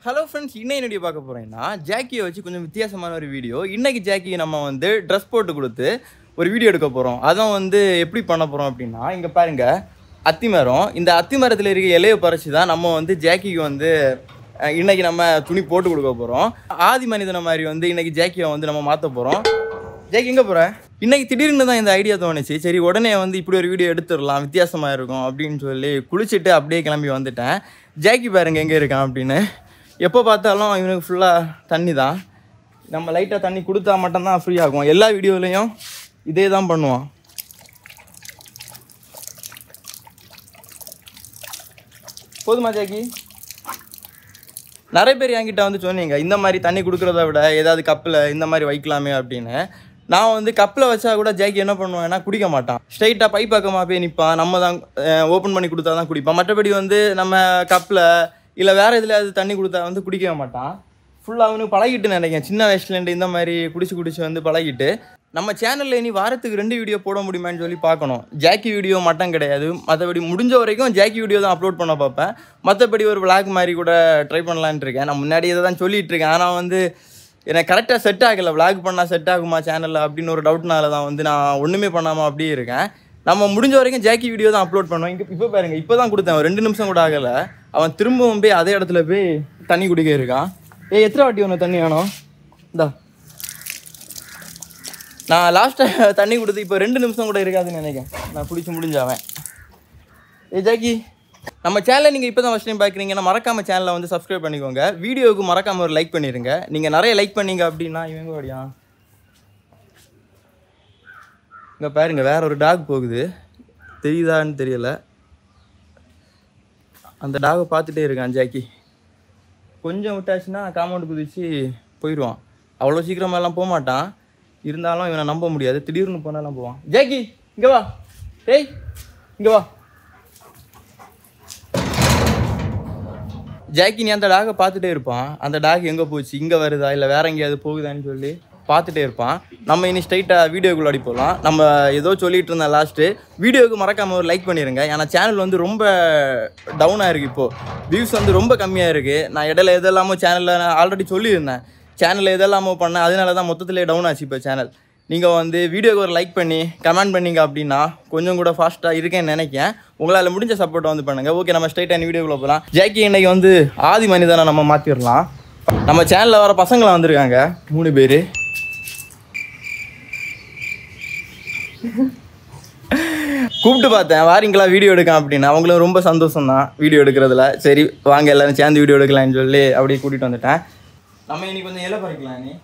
Hello friends இன்னைக்கு video பார்க்க போகிறேன்னா ஜாக்கியை வச்சு கொஞ்சம் வித்தியாசமான ஒரு வீடியோ இன்னைக்கு ஜாக்கி நம்ம வந்து ட்ரெஸ் போட்டு கொடுத்து ஒரு வீடியோ எடுக்க போகிறோம் அதுவும் வந்து எப்படி பண்ண போகிறோம் அப்படின்னா இங்கே பாருங்க அத்தி மரம் இந்த அத்தி மரத்தில் இருக்க இலையை பறிச்சு தான் நம்ம வந்து ஜாக்கிக்கு வந்து அஹ், இன்னைக்கு நம்ம துணி போட்டு கொடுக்க போகிறோம் ஆதி மனிதனை மாதிரி வந்து இன்னைக்கு ஜாக்கியை வந்து நம்ம மாற்ற போகிறோம் ஜாக்கி எங்கே போகிற இன்னைக்கு திடீர்னு தான் இந்த ஐடியா தோணுச்சு சரி உடனே வந்து இப்படி ஒரு வீடியோ எடுத்துடலாம் வித்தியாசமாக இருக்கும் அப்படின்னு சொல்லி குளிச்சுட்டு அப்படியே கிளம்பி வந்துட்டேன் ஜாக்கி பாருங்க எங்கே இருக்கான் அப்படின்னு எப்போ பார்த்தாலும் இவனுக்கு ஃபுல்லாக தண்ணி தான் நம்ம லைட்டாக தண்ணி கொடுத்தா மட்டும்தான் ஃப்ரீ ஆகும் எல்லா வீடியோலையும் இதே தான் பண்ணுவான் போதுமா ஜாக்கி நிறைய பேர் என்கிட்ட வந்து சொன்னீங்க இந்த மாதிரி தண்ணி கொடுக்குறத விட ஏதாவது கப்பில் இந்த மாதிரி வைக்கலாமே அப்படின்னு நான் வந்து கப்பில் வச்சா கூட ஜாக்கி என்ன பண்ணுவேன்னா குடிக்க மாட்டான் ஸ்ட்ரைட்டாக பை பக்கமாக போய் நிற்பான் நம்ம தான் ஓப்பன் பண்ணி கொடுத்தா தான் குடிப்பான் மற்றபடி வந்து நம்ம கப்பில் இல்லை வேறு எதுலையாவது தண்ணி கொடுத்தா வந்து குடிக்கவே மாட்டான் ஃபுல்லாக அவனுக்கு பழகிட்டு நினைக்கிறேன் சின்ன வயசுலேருந்து இந்த மாதிரி குடிச்சு குடிச்சு வந்து பழகிட்டு நம்ம சேனலில் இனி வாரத்துக்கு ரெண்டு வீடியோ போட முடியுமான்னு சொல்லி பார்க்கணும் ஜாக்கி வீடியோ மட்டும் கிடையாது மற்றபடி முடிஞ்ச வரைக்கும் ஜாக்கி வீடியோ தான் அப்லோட் பண்ண பார்ப்பேன் மற்றபடி ஒரு vlog மாதிரி கூட ட்ரை பண்ணலான்னு இருக்கேன் நான் முன்னாடி இதை தான் சொல்லிட்டு இருக்கேன் ஆனால் வந்து எனக்கு கரெக்டாக செட் ஆகலை vlog பண்ணால் செட் ஆகுமா சேனலில் அப்படின்னு ஒரு டவுட்னால தான் வந்து நான் ஒன்றுமே பண்ணாமல் அப்படியே இருக்கேன் நம்ம முடிஞ்ச வரைக்கும் ஜாக்கி வீடியோ தான் அப்லோட் பண்ணுவோம் இங்கே இப்போ பாருங்க இப்போ தான் கொடுத்தேன் ஒரு ரெண்டு நிமிஷம் கூட ஆகலை அவன் திரும்பவும் போய் அதே இடத்துல போய் தண்ணி குடிக்க இருக்கான் ஏய் எத்தனை வாட்டி ஒன்று தண்ணி வேணும் இந்தா நான் லாஸ்ட்டாக தண்ணி கொடுத்து இப்போ ரெண்டு நிமிஷம் கூட இருக்காதுன்னு நினைக்கிறேன் நான் குடிச்சு முடிஞ்சாவன் ஏ ஜாக்கி நம்ம சேனலை நீங்கள் இப்போ தான் ஃபஸ்ட் டைம் பார்க்குறீங்கன்னா மறக்காம சேனலை வந்து சப்ஸ்கிரைப் பண்ணிக்கோங்க வீடியோவுக்கு மறக்காம ஒரு லைக் பண்ணிடுங்க நீங்கள் நிறைய லைக் பண்ணீங்க அப்படின்னா இவங்க ஓடியா இங்கே பாருங்க வேற ஒரு டாக் போகுது தெரியுதான்னு தெரியல அந்த டாகை பார்த்துட்டே இருக்கான் ஜாக்கி கொஞ்சம் விட்டாச்சுன்னா காம்பவுண்ட் குதிச்சு போயிடுவான் அவ்வளோ சீக்கிரமாலாம் போக மாட்டான் இருந்தாலும் இவனை நம்ப முடியாது திடீர்னு போனாலாம் போவான் ஜாக்கி இங்கே வா டேய் இங்கே வா ஜாக்கி நீ அந்த டாகை பார்த்துட்டே இருப்பான் அந்த டாக் எங்கே போச்சு இங்கே வருதா இல்லை வேற எங்கேயாவது போகுதான்னு சொல்லி பார்த்துட்டே இருப்பான் நம்ம இனி ஸ்ட்ரைட்டாக வீடியோக்குள்ளாடி போகலாம் நம்ம ஏதோ சொல்லிட்டு இருந்தேன் லாஸ்ட்டு வீடியோவுக்கு மறக்காம ஒரு லைக் பண்ணிடுங்க ஏன்னா சேனல் வந்து ரொம்ப டவுனாக இருக்குது இப்போது வியூஸ் வந்து ரொம்ப கம்மியாக இருக்குது நான் இடையில எதெல்லாமோ சேனலில் ஆல்ரெடி சொல்லியிருந்தேன் சேனலில் எதெல்லாமோ பண்ணேன் அதனால தான் மொத்தத்திலே டவுன் ஆச்சு இப்போ சேனல் நீங்கள் வந்து வீடியோக்கு ஒரு லைக் பண்ணி கமெண்ட் பண்ணீங்க அப்படின்னா கொஞ்சம் கூட ஃபாஸ்ட்டாக இருக்கேன்னு நினைக்கிறேன் உங்களால் முடிஞ்ச சப்போர்ட் வந்து பண்ணுங்கள் ஓகே நம்ம ஸ்ட்ரைட்டாக வீடியோக்குள்ளே போகலாம் ஜாக்கி இன்னைக்கு வந்து ஆதி மனிதனை நம்ம மாற்றிடலாம் நம்ம சேனலில் வர பசங்களாம் வந்திருக்காங்க மூணு பேர் கூப்பிட்டு பார்த்தேன் வாரீங்களா வீடியோ எடுക്കാം அப்படின்னு அவங்களும் ரொம்ப சந்தோஷம் தான் வீடியோ எடுக்கிறதுல சரி வாங்க எல்லாரும் சேர்ந்து வீடியோ எடுக்கலாம்னு சொல்லி அப்படியே கூட்டிகிட்டு வந்துட்டேன் நம்ம இன்னைக்கு கொஞ்சம் இலை பறிக்கலாம் நீ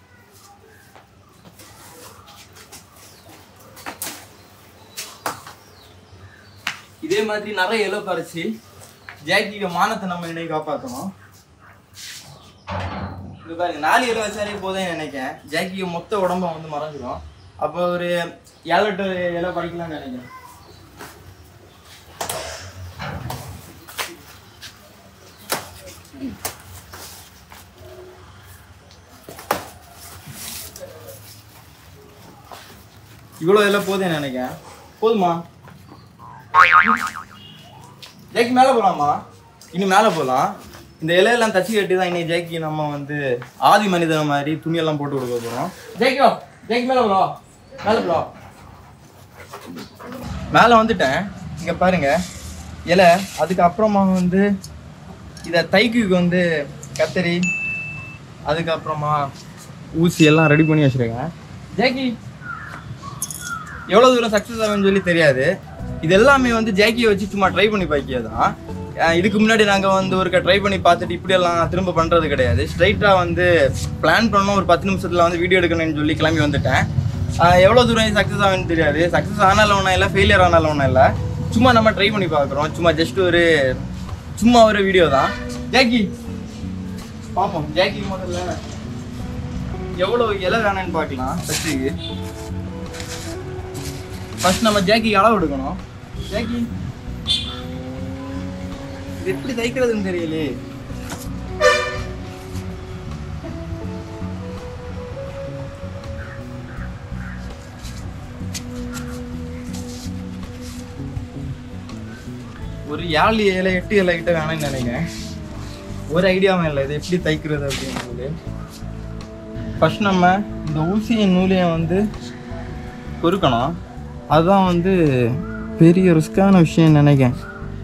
இதே மாதிரி நிறைய இலை பறிச்சு ஜாக்கிக்கு மானத்தை நம்ம இன்னைக்கு காப்பாற்றணும் இது பாருங்க நாலு இலை வச்சாலே போதும் நினைக்கிறேன் ஜாக்கிக்கு மொத்த உடம்ப வந்து மறைஞ்சிரும் அப்போ ஒரு ஏழு எட்டு இலை பறிக்கலாம்னு நினைக்கிறேன் இவ்வளோ இலை போதும் நினைக்கிறேன் போதுமா ஜாக்கி மேலே போகலாமா இனி மேலே போகலாம் இந்த இலையெல்லாம் தச்சு கட்டி தான் இன்னைக்கு ஜாக்கி நம்ம வந்து ஆதி மனிதன் மாதிரி துணியெல்லாம் போட்டு கொடுக்க போகிறோம் ஜாக்கியோ ஜாக்கி மேலே போகலாம் மேலே போகலாம் மேலே வந்துட்டேன் இங்கே பாருங்க இலை அதுக்கப்புறமா வந்து இதை தைக்குக்கு வந்து கத்தரி அதுக்கப்புறமா ஊசி எல்லாம் ரெடி பண்ணி வச்சுருக்கேன் ஜாக்கி எவ்வளோ தூரம் சக்ஸஸ் ஆகும்னு சொல்லி தெரியாது இது எல்லாமே வந்து ஜாக்கியை வச்சு சும்மா ட்ரை பண்ணி பார்க்கியது தான் அஹ் இதுக்கு முன்னாடி நாங்கள் வந்து ஒருக்க ட்ரை பண்ணி பார்த்துட்டு இப்படியெல்லாம் திரும்ப பண்ணுறது கிடையாது ஸ்ட்ரைட்டாக வந்து பிளான் பண்ணோம் ஒரு பத்து நிமிஷத்தில் வந்து வீடியோ எடுக்கணும்னு சொல்லி கிளம்பி வந்துட்டேன் அஹ் எவ்வளோ தூரம் சக்ஸஸ் ஆகும்னு தெரியாது சக்ஸஸ் ஆனாலும் ஒன்றும் இல்லை ஃபெயிலியர் ஆனாலும் ஒன்றும் இல்லை சும்மா நம்ம ட்ரை பண்ணி பார்க்குறோம் சும்மா ஜஸ்ட் ஒரு சும்மா ஒரு வீடியோ தான் ஜாக்கி பார்ப்போம் ஜாக்கி முதல்ல எவ்வளோ இலை வேணும்னு பார்க்கலாம் ஃபஸ்ட்டுக்கு ஃபர்ஸ்ட் நம்ம ஜாக்கிக்கு அளவு எடுக்கணும் ஜாக்கி இது எப்படி தைக்கிறதுன்னு தெரியலையே ஒரு ஏழு ஏழை எட்டு ஏழை கிட்ட வேணும்னு நினைக்கிறேன் ஒரு ஐடியாவும் இல்லை இது எப்படி தைக்கிறது அப்படிங்கிறது ஃபர்ஸ்ட் நம்ம இந்த ஊசியின் நூலையும் வந்து கொறுக்கணும் அதுதான் வந்து பெரிய ரிஸ்கான விஷயம் நினைக்கிறேன்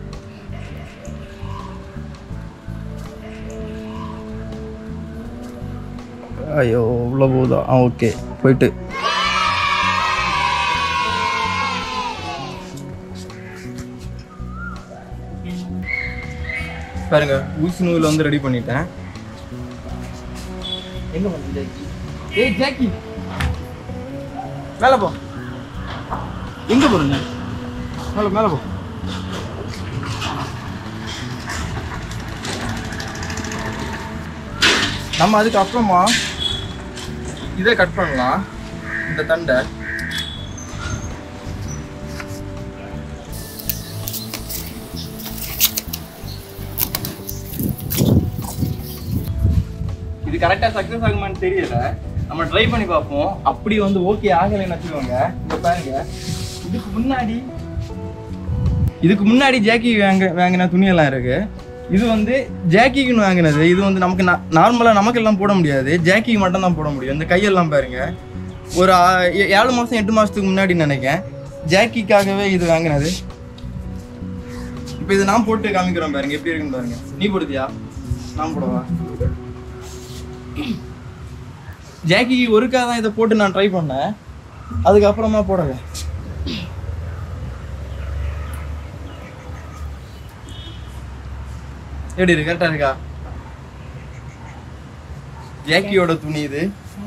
ஐயோ உள்ள போகுதா ஆ ஓகே போயிட்டு பாருங்க ஊசி நூல் வந்து ரெடி பண்ணிட்டேன் எங்க வந்து ஜாக்கி ஏய் ஜாக்கி மேல போ எங்க போறீங்க மேல மேல போ நம்ம அதுக்கு அப்புறமா இதை கட் பண்ணலாம் இந்த தண்டை இது கரெக்டாக சக்ஸஸ் ஆகுமான்னு தெரியல நம்ம ட்ரை பண்ணி பார்ப்போம் அப்படி வந்து ஓகே ஆகலைன்னு வச்சுக்கோங்க இந்த பாருங்க இதுக்கு முன்னாடி இதுக்கு முன்னாடி ஜாக்கி வாங்க வாங்கின துணியெல்லாம் இருக்கு இது வந்து ஜாக்கிக்குன்னு வாங்கினது இது வந்து நமக்கு நார்மலாக நமக்கெல்லாம் போட முடியாது ஜாக்கிக்கு மட்டும் தான் போட முடியும் இந்த கையெல்லாம் பாருங்க ஒரு ஆ- ஏ- ஏழு மாதம் எட்டு மாதத்துக்கு முன்னாடி நினைக்கிறேன் ஜாக்கிக்காகவே இது வாங்கினது இப்போ இது நான் போட்டு காமிக்கிறேன் பாருங்க எப்படி இருக்குன்னு பாருங்க நீ போடுதியா நான் போடவா ஜாக்கிக்கு ஒருக்கா தான் இதை போட்டு நான் ட்ரை பண்ணேன் அதுக்கப்புறமா போடல எப்படி இருக்கு கரெக்டா இருக்கா ஜாக்கியோட துணி இது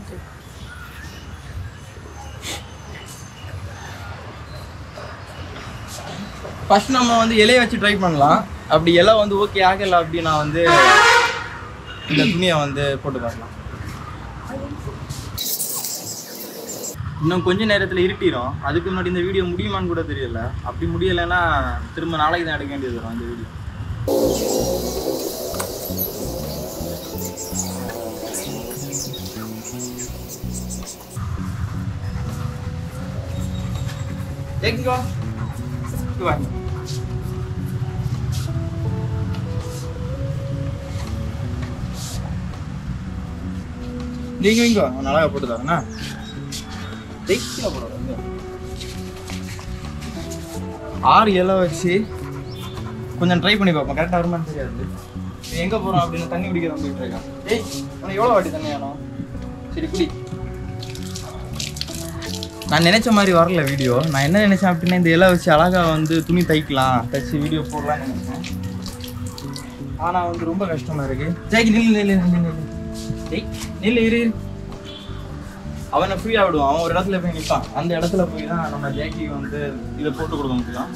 ஃபர்ஸ்ட் நம்ம வந்து இலைய வச்சு ட்ரை பண்ணலாம் அப்படி இலை வந்து ஓகே ஆகல அப்படின்னா வந்து இந்த துணியை வந்து போட்டு பார்க்கலாம் இன்னும் கொஞ்ச நேரத்தில் இருட்டிடும் அதுக்கு முன்னாடி இந்த வீடியோ முடியுமான்னு கூட தெரியல அப்படி முடியலைன்னா திரும்ப நாளைக்கு தான் எடுக்க வேண்டியது வரும் அந்த வீடியோ எங்கோ இங்க வாங்க நீங்க இங்க வாங்க நல்லா போட்டு தரேண்ணா டெய்க்கில போடுறோம் இங்க. ஆறு இலை வச்சு கொஞ்சம் ட்ரை பண்ணி பார்ப்போம் கரெக்டாக வருமான்னு தெரியாது இப்போ எங்கே போகிறோம் அப்படின்னு தண்ணி குடிக்கிற போயிட்டு இருக்கான் ஏய் உனக்கு எவ்வளோ வாட்டி தண்ணி வேணும் சரி குடி நான் நினைச்ச மாதிரி வரல வீடியோ நான் என்ன நினைச்சேன் அப்படின்னா இந்த இலை வச்சு அழகா வந்து துணி தைக்கலாம் தைச்சு வீடியோ போடலாம்னு நினைச்சேன் ஆனா வந்து ரொம்ப கஷ்டமா இருக்கு ஜெய்க்கு நில்லு நில்லு நில்லு நில்லு ஏய் நில்லு இரு இரு. அவனை ஃப்ரீயா விடுவான் அவன் ஒரு இடத்துல போய் நிற்பான் அந்த இடத்துல போய் தான் நம்ம ஜேக்கிக்கு வந்து இதை போட்டு கொடுக்க முடியும்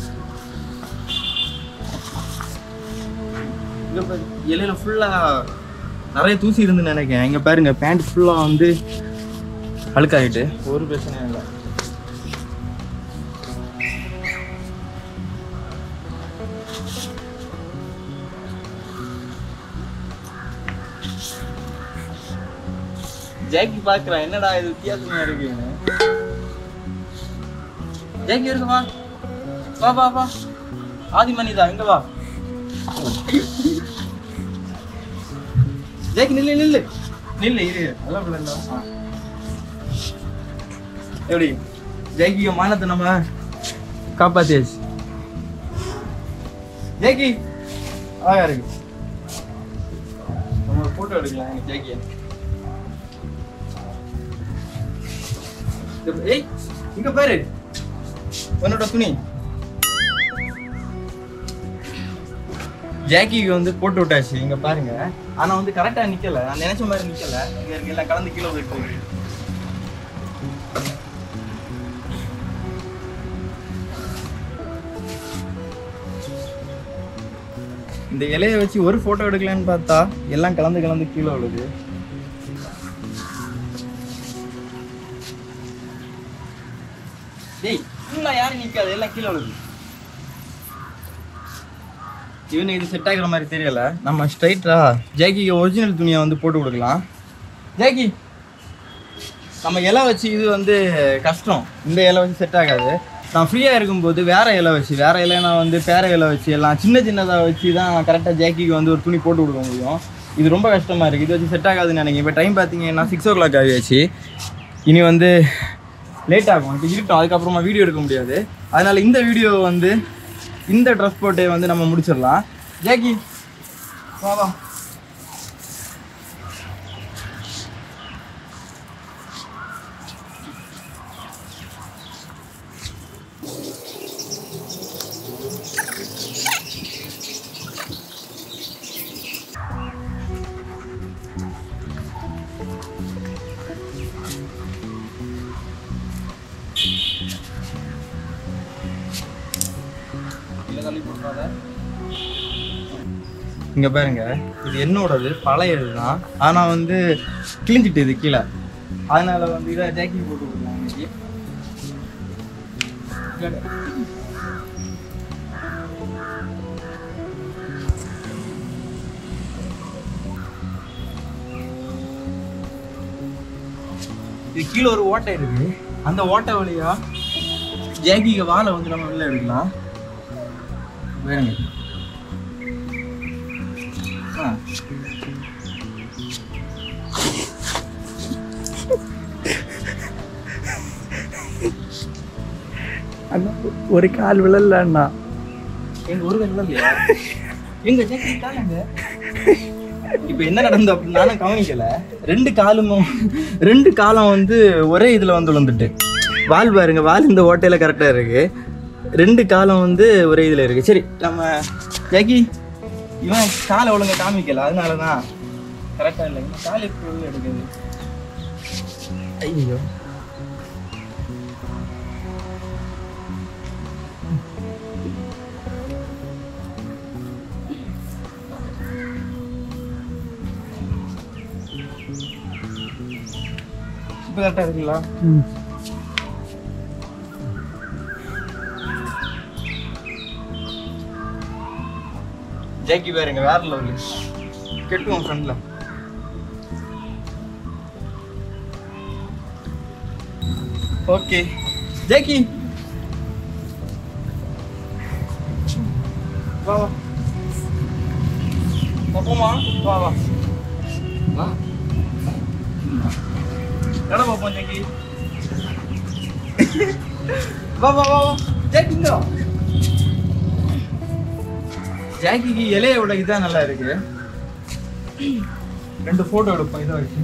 இங்க பாரு, இலையில ஃபுல்லா நிறைய தூசி இருந்து நினைக்கிறேன் இங்க பாருங்க பேண்ட் ஃபுல்லா வந்து அழுக்காயிட்டு ஒரு பிரச்சனையும் இல்லை ஜாக்கி பாக்குறான் என்னடா இது வித்தியாசமா இருக்குன்னு ஜாக்கி இருக்கு வா வா வா வா ஆதிமணிதா இங்க வா ஜாக்கி நில்லு நில்லு நில்லு இரு நல்லா பிள்ளை ஆ எப்படி ஜெய்கிய மானத்தை நம்ம காப்பாத்தியாச்சு ஜெய்கி ஆயா இருக்கு நம்ம போட்டோ எடுக்கலாம் எனக்கு ஜெய்கிய ஏய் இங்க பாரு உன்னோட துணி ஜாக்கிக்கு வந்து போட்டு விட்டாச்சு இங்க பாருங்க ஆனா வந்து கரெக்டா நிக்கல நான் நினைச்ச மாதிரி நிக்கல இங்க இருக்கு எல்லாம் கலந்து கீழே போயிட்டு இருக்கு. இந்த இலைய வச்சு ஒரு போட்டோ எடுக்கலான்னு பார்த்தா எல்லாம் கலந்து கலந்து கீழே விழுது டேய் ஃபுல்லா யாரும் நிக்காது எல்லாம் கீழே விழுது இவனுக்கு இது செட் ஆகுற மாதிரி தெரியல நம்ம ஸ்ட்ரைட்டா ஜாக்கிக்கு ஒரிஜினல் துணியை வந்து போட்டு கொடுக்கலாம் ஜாக்கி நம்ம இலை வச்சு இது வந்து கஷ்டம் இந்த இலை வச்சு செட் ஆகாது நான் ஃப்ரீயாக இருக்கும்போது வேற இலை வச்சு வேற இலை நான் வந்து பேர இலை வச்சு எல்லாம் சின்ன சின்னதாக வச்சு தான் கரெக்டாக ஜாக்கிக்கு வந்து ஒரு துணி போட்டு கொடுக்க முடியும் இது ரொம்ப கஷ்டமாக இருக்குது இது வச்சு செட் ஆகாதுன்னு நினைக்கிறேன் இப்போ டைம் பார்த்தீங்கன்னா சிக்ஸ் ஓ கிளாக் ஆகியாச்சு இனி வந்து லேட் ஆகும் இப்போ இருக்கட்டும் அதுக்கப்புறமா வீடியோ எடுக்க முடியாது அதனால் இந்த வீடியோ வந்து இந்த ட்ரெஸ் போட்டே வந்து நம்ம முடிச்சிடலாம் ஜாக்கி வா வா இங்க பாருங்க இது என்னோடது பழையது தான் ஆனா வந்து கிழிஞ்சிட்டு இது கீழே அதனால வந்து இதை ஜாக்கி போட்டு விடலாம் இன்னைக்கு இது கீழே ஒரு ஓட்டை இருக்கு அந்த ஓட்டை வழியா ஜாக்கிக்கு வாழை வந்து நம்ம வெளில எடுக்கலாம் வேணுங்க ஆ அண்ணா ஒரு கால் விழலண்ணா எங்க ஒரு கல்ல இல்லையா எங்க ஜாக்கி காலங்க இப்போ என்ன நடந்து அப்படின்னு நானும் கவனிக்கல ரெண்டு காலுமும் ரெண்டு காலம் வந்து ஒரே இதுல வந்து விழுந்துட்டு வால் பாருங்க வால் இந்த ஓட்டையில கரெக்டா இருக்கு ரெண்டு காலம் வந்து ஒரே இதுல இருக்கு சரி நம்ம ஜாக்கி இவன் காலை ஒழுங்கா காமிக்கல அதனால தான் கரெக்டா இல்லை இவன் கால் எப்படி ஒழுங்கா எடுக்குது ஐயோ இப்போ கரெக்டாக இருக்குங்களா ஜாக்கி பாருங்க வேற லெவலு கெட்டுவோம் ஃப்ரெண்ட்ல ஓகே ஜாக்கி வா வா பார்ப்போமா வா வா வா எட பார்ப்போம் ஜாக்கி வா வா வா வா ஜாக்கிங்க ஜாக்கிக்கு இலைய விட இதான் நல்லா இருக்கு ரெண்டு போட்டோ எடுப்போம் இதை வச்சு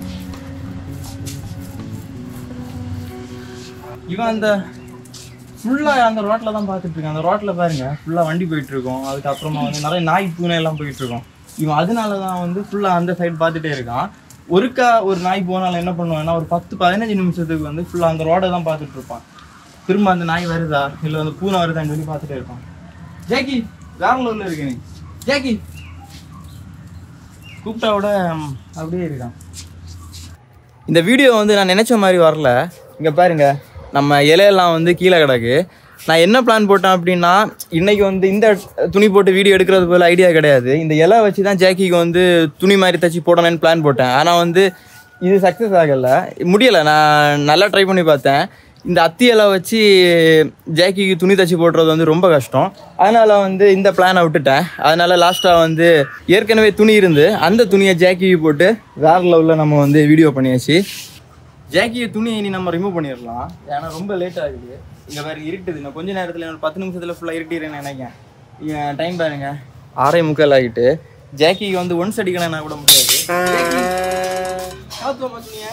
இவன் அந்த ஃபுல்லா அந்த ரோட்ல தான் பார்த்துட்டு இருக்கான் அந்த ரோட்ல பாருங்க ஃபுல்லா வண்டி போயிட்டு இருக்கோம் அதுக்கப்புறமா வந்து நிறைய நாய் பூனை எல்லாம் போயிட்டு இருக்கோம் இவன் அதனால தான் வந்து ஃபுல்லா அந்த சைடு பார்த்துட்டே இருக்கான் ஒருக்கா ஒரு நாய் போனாலும் என்ன பண்ணுவான்னா ஒரு பத்து பதினஞ்சு நிமிஷத்துக்கு வந்து ஃபுல்லா அந்த ரோடை தான் பார்த்துட்டு இருப்பான் திரும்ப அந்த நாய் வருதா இல்லை அந்த பூனை வருதான்னு சொல்லி பார்த்துட்டே இருப்பான் ஜாக்கி வேற லெவலில் இருக்கு நீ ஜாக்கி கூப்பிட்டா விட ம், அப்படியே இருக்கான் இந்த வீடியோ வந்து நான் நினச்ச மாதிரி வரல இங்கே பாருங்க நம்ம இலையெல்லாம் வந்து கீழே கிடக்கு நான் என்ன பிளான் போட்டேன் அப்படின்னா இன்னைக்கு வந்து இந்த துணி போட்டு வீடியோ எடுக்கிறது போல ஐடியா கிடையாது இந்த இலை வச்சு தான் ஜாக்கிக்கு வந்து துணி மாதிரி தச்சு போடணும்னு பிளான் போட்டேன் ஆனால் வந்து இது சக்ஸஸ் ஆகலை முடியலை நான் நல்லா ட்ரை பண்ணி பார்த்தேன் இந்த அத்தி இலை வச்சு ஜாக்கிக்கு துணி தச்சு போடுறது வந்து ரொம்ப கஷ்டம் அதனால் வந்து இந்த பிளானை விட்டுட்டேன் அதனால் லாஸ்ட்டாக வந்து ஏற்கனவே துணி இருந்து அந்த துணியை ஜாக்கிக்கு போட்டு வேற லெவலில் நம்ம வந்து வீடியோ பண்ணியாச்சு ஜாக்கியை துணியை இனி நம்ம ரிமூவ் பண்ணிடலாம் ஏன்னா ரொம்ப லேட் ஆகுது இங்கே வேறு இருட்டுது இன்னும் கொஞ்ச நேரத்தில் ஒரு பத்து நிமிஷத்தில் ஃபுல்லாக இருட்டிடுறேன்னு நினைக்கிறேன் டைம் பாருங்க ஆறே முக்கால் ஆகிட்டு ஜாக்கிக்கு வந்து ஒன்ஸ் அடிக்கணும்னா கூட முடியாது ஜாக்கி, காத்துவோமா துணியை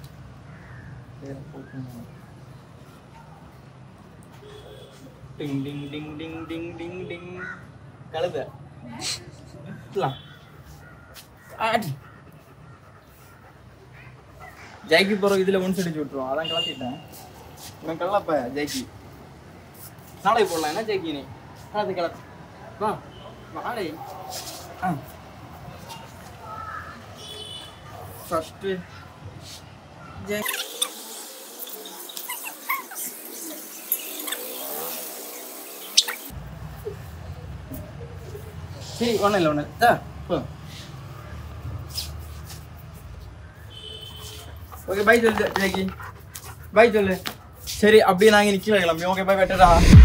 டிங் டிங் டிங் டிங் டிங் டிங் டிங் கழுத சுத்தலாம். ஆடி ஜெய்க்கு போகிற இதில் ஒன்ஸ் அடிச்சு விட்ருவோம் அதான் கிளப்பிட்டேன் இவன் கல்லப்ப ஜெய்க்கு நாளை போடலாம் என்ன ஜெய்க்கி நீ கிளத்து கிளத்து வா நாளை ஆ ஃபஸ்ட்டு ஜெய் சரி ஒன்றும் இல்லை ஒன்று தா போ ஓகே பை சொல்லு ஜாக்கி பை சொல்லு சரி அப்படியே நாங்கள் நிற்கல கிளம்பி ஓகே பை வெட்டடா